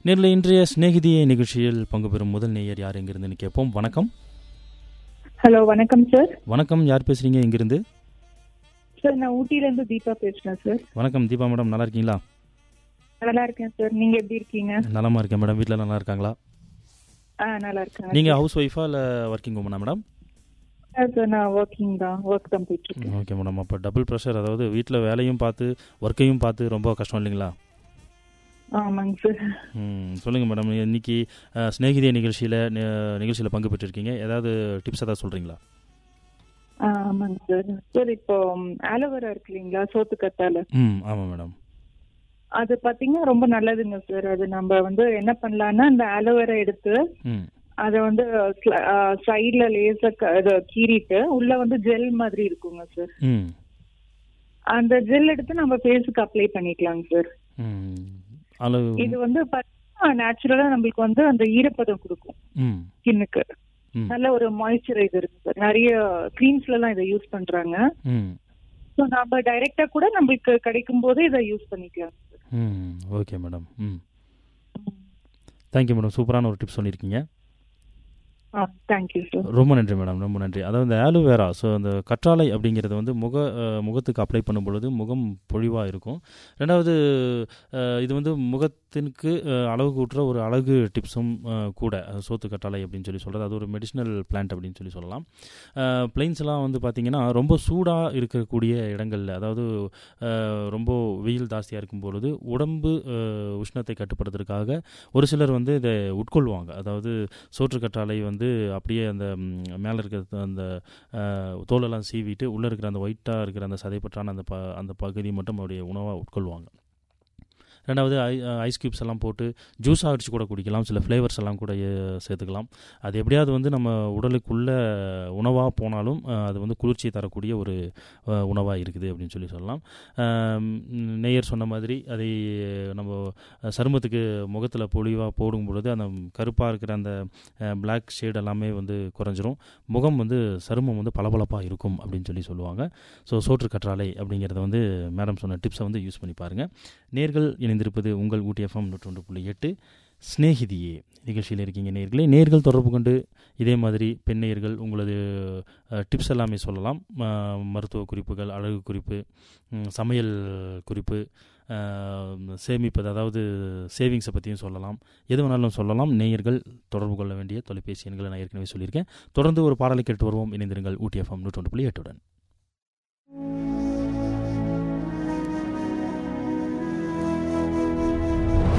நேரில் இன்றைய சிநேகிதியை நிகழ்ச்சியில் பங்கு பெறும் முதல் நேயர் யார் எங்கிருந்துன்னு கேட்போம் வணக்கம் ஹலோ வணக்கம் சார் வணக்கம் யார் பேசுறீங்க எங்கிருந்து சார் நான் ஊட்டில இருந்து தீபா பேசுறேன் சார் வணக்கம் தீபா மேடம் நல்லா இருக்கீங்களா நல்லா இருக்கேன் சார் நீங்க எப்படி இருக்கீங்க நலமா இருக்கேன் மேடம் வீட்டில் நல்லா இருக்காங்களா ஆ நல்லா இருக்கேன் நீங்க ஹவுஸ் ஒய்ஃபா இல்லை ஒர்க்கிங் உமனா மேடம் சார் நான் ஒர்க்கிங் தான் ஒர்க் தான் போயிட்டு இருக்கேன் ஓகே மேடம் அப்போ டபுள் ப்ரெஷர் அதாவது வீட்டில் வேலையும் பார்த்து ஒர்க்கையும் பார்த்து ரொம்ப கஷ்டம் இல்லைங்களா ஆமாங்க சார் ம் சொல்லுங்கள் மேடம் இன்னைக்கு அஹ், சிநேகிதிய நிகழ்ச்சியில் நிகழ்ச்சியில் பங்கு பெற்றிருக்கீங்க ஏதாவது டிப்ஸ் ஏதாவது சொல்கிறீங்களா ஆ, ஆமாங்க சார் சார் இப்போ ஆலோவேரா இருக்கு இல்லைங்களா சோத்து கத்தால ம் ஆமாம் மேடம் அது பாத்தீங்கன்னா ரொம்ப நல்லதுங்க சார் அது நம்ம வந்து என்ன பண்ணலாம்னா அந்த ஆலோவேரா எடுத்து ம் அதை வந்து சைட்ல லேசா க- இத கீறிட்டு உள்ள வந்து ஜெல் மாதிரி இருக்குங்க சார் ம் அந்த ஜெல் எடுத்து நம்ம ஃபேஸுக்கு அப்ளை பண்ணிக்கலாங்க சார் ம் அளவு இது வந்து பாத்தீங்கன்னா நேச்சுரலா நம்மளுக்கு வந்து அந்த ஈரப்பதம் கொடுக்கும் ம் ஸ்கின்னுக்கு ம் நல்ல ஒரு மாய்ஸ்சரைசர் இருக்கு சார் நிறைய கிரீம்ஸ்ல எல்லாம் இதை யூஸ் பண்றாங்க ம் ஸோ நம்ம டைரக்டா கூட நம்மளுக்கு கிடைக்கும் போது இதை யூஸ் பண்ணிக்கலாம் ம் ஓகே மேடம் ம் தேங்க்யூ மேடம் சூப்பரான ஒரு டிப்ஸ் சொல்லியிருக்கீங்க ஆ தேங்க்யூ சார் ரொம்ப நன்றி மேடம் ரொம்ப நன்றி அதாவது இந்த ஆலோவேரா ஸோ அந்த கற்றாழை அப்படிங்கிறது வந்து முக அஹ், முகத்துக்கு அப்ளை பண்ணும் பொழுது முகம் பொழிவாக இருக்கும் ரெண்டாவது அஹ், இது வந்து முகத்திற்கு அஹ், அழகு கூட்டுற ஒரு அழகு டிப்ஸும் அஹ், கூட அஹ், சோத்து கற்றாழை அப்படின்னு சொல்லி சொல்கிறது அது ஒரு மெடிசினல் பிளான்ட் அப்படின்னு சொல்லி சொல்லலாம் பிளைன்ஸ்லாம் வந்து பார்த்திங்கன்னா ரொம்ப சூடாக இருக்கக்கூடிய இடங்களில் அதாவது அஹ், ரொம்ப வெயில் ஜாஸ்தியாக இருக்கும் பொழுது உடம்பு அஹ், உஷ்ணத்தை கட்டுப்படுத்துறதுக்காக ஒரு சிலர் வந்து இதை உட்கொள்வாங்க அதாவது சோற்று கற்றாழை வந்து அப்படியே அந்த மேலே இருக்கிற அந்த அஹ், தோலெல்லாம் சீவிட்டு உள்ளே இருக்கிற அந்த ஒயிட்டாக இருக்கிற அந்த சதைப்பற்றான அந்த ப அந்த பகுதி மட்டும் அவருடைய உணவாக உட்கொள்வாங்க ரெண்டாவது ஐ ஐஸ் கியூப்ஸ் எல்லாம் போட்டு ஜூஸாக அடிச்சு கூட குடிக்கலாம் சில ஃப்ளேவர்ஸ் எல்லாம் கூட அஹ், சேர்த்துக்கலாம் அது எப்படியாவது வந்து நம்ம உடலுக்குள்ள உணவாக போனாலும் அஹ், அது வந்து குளிர்ச்சியை தரக்கூடிய ஒரு உணவாக இருக்குது அப்படின்னு சொல்லி சொல்லலாம் அஹ், நேயர் சொன்ன மாதிரி அதை நம்ம அஹ், சருமத்துக்கு முகத்தில் பொலிவாக போடும் பொழுது அந்த கருப்பாக இருக்கிற அந்த பிளாக் ஷேட் எல்லாமே வந்து குறைஞ்சிரும் முகம் வந்து சருமம் வந்து பளபளப்பாக இருக்கும் அப்படின்னு சொல்லி சொல்லுவாங்க ஸோ சோற்று கற்றாழை அப்படிங்கிறத வந்து மேடம் சொன்ன டிப்ஸை வந்து யூஸ் பண்ணி பாருங்கள் நேர்கள் இணைந்திருப்பது உங்கள் ஊட்டி எஃப்எம் நூற்றொன்று புள்ளி எட்டு ஸ்நேகிதியே நிகழ்ச்சியில் இருக்கீங்க நேர்களே நேர்கள் தொடர்பு கொண்டு இதே மாதிரி பெண் நேயர்கள் உங்களது டிப்ஸ் எல்லாமே சொல்லலாம் அஹ், மருத்துவ குறிப்புகள் அழகு குறிப்பு ம், சமையல் குறிப்பு அஹ், சேமிப்பது அதாவது சேவிங்ஸை பற்றியும் சொல்லலாம் எது வேணாலும் சொல்லலாம் நேயர்கள் தொடர்பு கொள்ள வேண்டிய தொலைபேசி எண்களை நான் ஏற்கனவே சொல்லியிருக்கேன் தொடர்ந்து ஒரு பாடலை கேட்டு வருவோம் இணைந்திருங்கள் ஊட்டி எஃப்எம் நூற்றொன்று புள்ளி எட்டுடன்